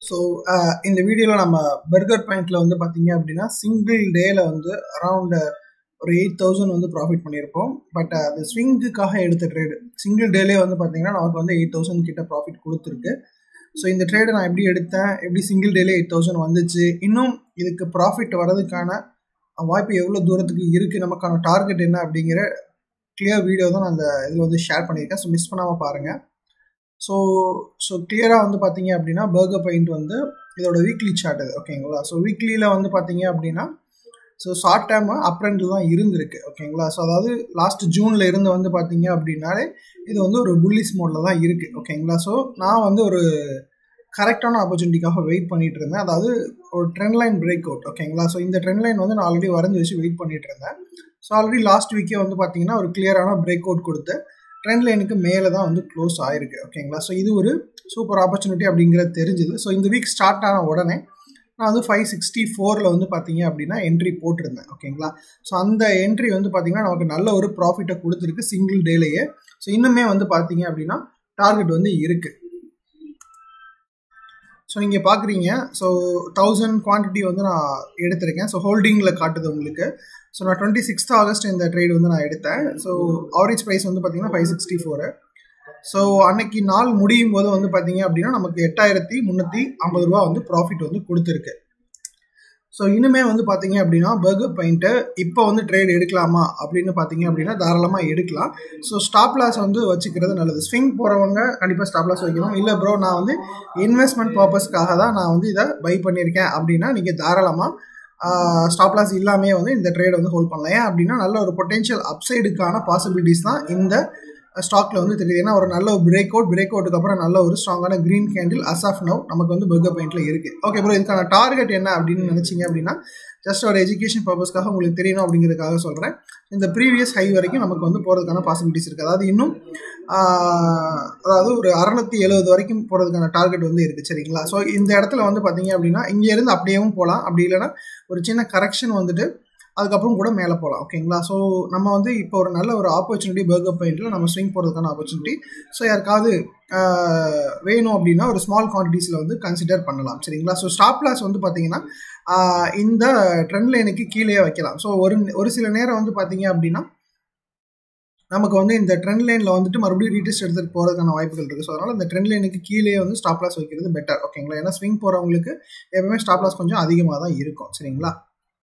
so இந்த வீடியோவில் நம்ம பர்கர் பாயிண்ட்ல வந்து பார்த்தீங்க அப்படின்னா சிங்கிள் டேல வந்து அரவுண்ட் ஒரு எயிட் தௌசண்ட் வந்து ப்ராஃபிட் பண்ணியிருப்போம் பட் அது ஸ்விங்குக்காக எடுத்த ட்ரேடு சிங்கிள் டேலே வந்து பார்த்தீங்கன்னா நமக்கு வந்து எயிட் தௌசண்ட் கிட்ட ப்ராஃபிட் கொடுத்துருக்கு ஸோ இந்த ட்ரேடை நான் எப்படி எடுத்தேன் எப்படி சிங்கிள் டேலே எயிட் தௌசண்ட் வந்துச்சு இன்னும் இதுக்கு ப்ராஃபிட் வர்றதுக்கான வாய்ப்பு எவ்வளோ தூரத்துக்கு இருக்குது நமக்கான டார்கெட் என்ன அப்படிங்கிற கிளியர் வீடியோ தான் நான் அந்த இதில் வந்து ஷேர் பண்ணியிருக்கேன் ஸோ மிஸ் பண்ணாமல் பாருங்கள் ஸோ ஸோ கிளியராக வந்து பார்த்தீங்க அப்படின்னா பர்கர் பாயிண்ட் வந்து இதோட வீக்லி சார்ட் இது ஓகேங்களா ஸோ வீக்லியில் வந்து பார்த்தீங்க அப்படின்னா ஸோ ஷார்ட் டேர்ம் அப் ட்ரெண்டில் தான் இருந்திருக்கு ஓகேங்களா ஸோ அதாவது லாஸ்ட் ஜூனில் இருந்து வந்து பார்த்தீங்க அப்படின்னாலே இது வந்து ஒரு புல்லிஸ் மோடில் தான் இருக்குது ஓகேங்களா ஸோ நான் வந்து ஒரு கரெக்டான ஆப்பர்ச்சுனிட்டிக்காக வெயிட் பண்ணிட்டு இருந்தேன் அதாவது ஒரு ட்ரெண்ட் லைன் பிரேக் அவுட் ஓகேங்களா ஸோ இந்த ட்ரெண்ட் லைன் வந்து நான் ஆல்ரெடி வரைஞ்சி வச்சு வெயிட் பண்ணிட்டு இருந்தேன் ஸோ ஆல்ரெடி லாஸ்ட் வீக்கே வந்து பார்த்தீங்கன்னா ஒரு கிளியரான பிரேக் அவுட் கொடுத்து ட்ரெண்ட் லைனுக்கு மேலே தான் வந்து க்ளோஸ் ஆயிருக்கு ஓகேங்களா ஸோ இது ஒரு சூப்பர் ஆப்பர்ச்சுனிட்டி அப்படிங்கிறது தெரிஞ்சுது ஸோ இந்த வீக் ஸ்டார்ட் ஆன உடனே நான் வந்து ஃபைவ் சிக்ஸ்டி ஃபோரில் வந்து பார்த்தீங்க அப்படின்னா என்ட்ரி போட்டிருந்தேன் ஓகேங்களா ஸோ அந்த என்ட்ரி வந்து பார்த்தீங்கன்னா நமக்கு நல்ல ஒரு ப்ராஃபிட்டை கொடுத்துருக்கு சிங்கிள் டேலேயே ஸோ இன்னுமே வந்து பார்த்தீங்க அப்படின்னா டார்கெட் வந்து இருக்குது ஸோ நீங்கள் பார்க்குறீங்க ஸோ தௌசண்ட் குவான்டிட்டி வந்து நான் எடுத்திருக்கேன் ஸோ ஹோல்டிங்கில் காட்டுது உங்களுக்கு ஸோ நான் டுவெண்ட்டி சிக்ஸ்த் ஆகஸ்ட் இந்த ட்ரேட் வந்து நான் எடுத்தேன் ஸோ ஆவரேஜ் ப்ரைஸ் வந்து பார்த்தீங்கன்னா ஃபைவ் சிக்ஸ்டி ஃபோரு ஸோ அன்னைக்கு நாள் முடியும் போது வந்து பார்த்தீங்க அப்படின்னா நமக்கு எட்டாயிரத்தி முந்நூற்றி ஐம்பது ரூபா வந்து ப்ராஃபிட் வந்து கொடுத்துருக்கு ஸோ இனிமே வந்து பார்த்தீங்க அப்படின்னா பர்கர் பாயிண்ட்டு இப்போ வந்து ட்ரேட் எடுக்கலாமா அப்படின்னு பார்த்தீங்க அப்படின்னா தாராளமாக எடுக்கலாம் ஸோ ஸ்டாப் லாஸ் வந்து வச்சுக்கிறது நல்லது ஸ்விங் போகிறவங்க கண்டிப்பாக ஸ்டாப் லாஸ் வைக்கணும் இல்லை ப்ரோ நான் வந்து இன்வெஸ்ட்மெண்ட் பர்பஸ்க்காக தான் நான் வந்து இதை பை பண்ணியிருக்கேன் அப்படின்னா நீங்கள் தாராளமாக ஸ்டாப் லாஸ் இல்லாமே வந்து இந்த ட்ரேட் வந்து ஹோல்ட் பண்ணலாம் ஏன் அப்படின்னா நல்ல ஒரு பொட்டென்ஷியல் அப்சைடுக்கான பாசிபிலிட்டிஸ் தான் இந்த ஸ்டாக்ல வந்து தெரியுது ஏன்னா ஒரு நல்ல ஒரு பிரேக் அவுட் பிரேக் அவுட்டுக்கு அப்புறம் நல்ல ஒரு ஸ்ட்ராங்கான green candle as of now நமக்கு வந்து பர்கர் பாயிண்ட்ல இருக்கு ஓகே ப்ரோ இதுக்கான டார்கெட் என்ன அப்படின்னு நினைச்சீங்க அப்படின்னா ஜஸ்ட் ஒரு எஜுகேஷன் பர்பஸ்க்காக உங்களுக்கு தெரியணும் அப்படிங்கிறதுக்காக சொல்கிறேன் இந்த ப்ரீவியஸ் ஹை வரைக்கும் நமக்கு வந்து போகிறதுக்கான பாசிபிலிட்டிஸ் இருக்குது அதாவது இன்னும் அதாவது ஒரு அறநூற்றி எழுபது வரைக்கும் போகிறதுக்கான டார்கெட் வந்து இருக்குது சரிங்களா ஸோ இந்த இடத்துல வந்து பார்த்தீங்க அப்படின்னா இங்கேருந்து அப்படியேவும் போகலாம் அப்படி இல்லைன்னா ஒரு சின்ன கரெக்ஷன் வந்துட்டு அதுக்கப்புறம் கூட மேலே போகலாம் ஓகேங்களா ஸோ நம்ம வந்து இப்போ ஒரு நல்ல ஒரு ஆப்பர்ச்சுனிட்டி பர்கர் பாயிண்ட்டில் நம்ம ஸ்விங் போகிறதுக்கான ஆப்பர்ச்சுனிட்டி ஸோ யாருக்காவது வேணும் அப்படின்னா ஒரு ஸ்மால் குவான்டிட்டிஸில் வந்து கன்சிடர் பண்ணலாம் சரிங்களா ஸோ ஸ்டாப் லாஸ் வந்து பார்த்தீங்கன்னா இந்த ட்ரெண்ட் லைனுக்கு கீழே வைக்கலாம் ஸோ ஒரு ஒரு சில நேரம் வந்து பார்த்தீங்க அப்படின்னா நமக்கு வந்து இந்த ட்ரெண்ட் லைனில் வந்துட்டு மறுபடியும் ரீடெஸ்ட் எடுத்துகிட்டு போகிறதுக்கான வாய்ப்புகள் இருக்குது ஸோ அதனால் இந்த ட்ரெண்ட் லைனுக்கு கீழே வந்து ஸ்டாப் லாஸ் வைக்கிறது பெட்டர் ஓகேங்களா ஏன்னா ஸ்விங் போகிறவங்களுக்கு எப்பவுமே ஸ்டாப் லாஸ் கொஞ்சம் அதிகமாக தான் இருக்கும் சரிங்களா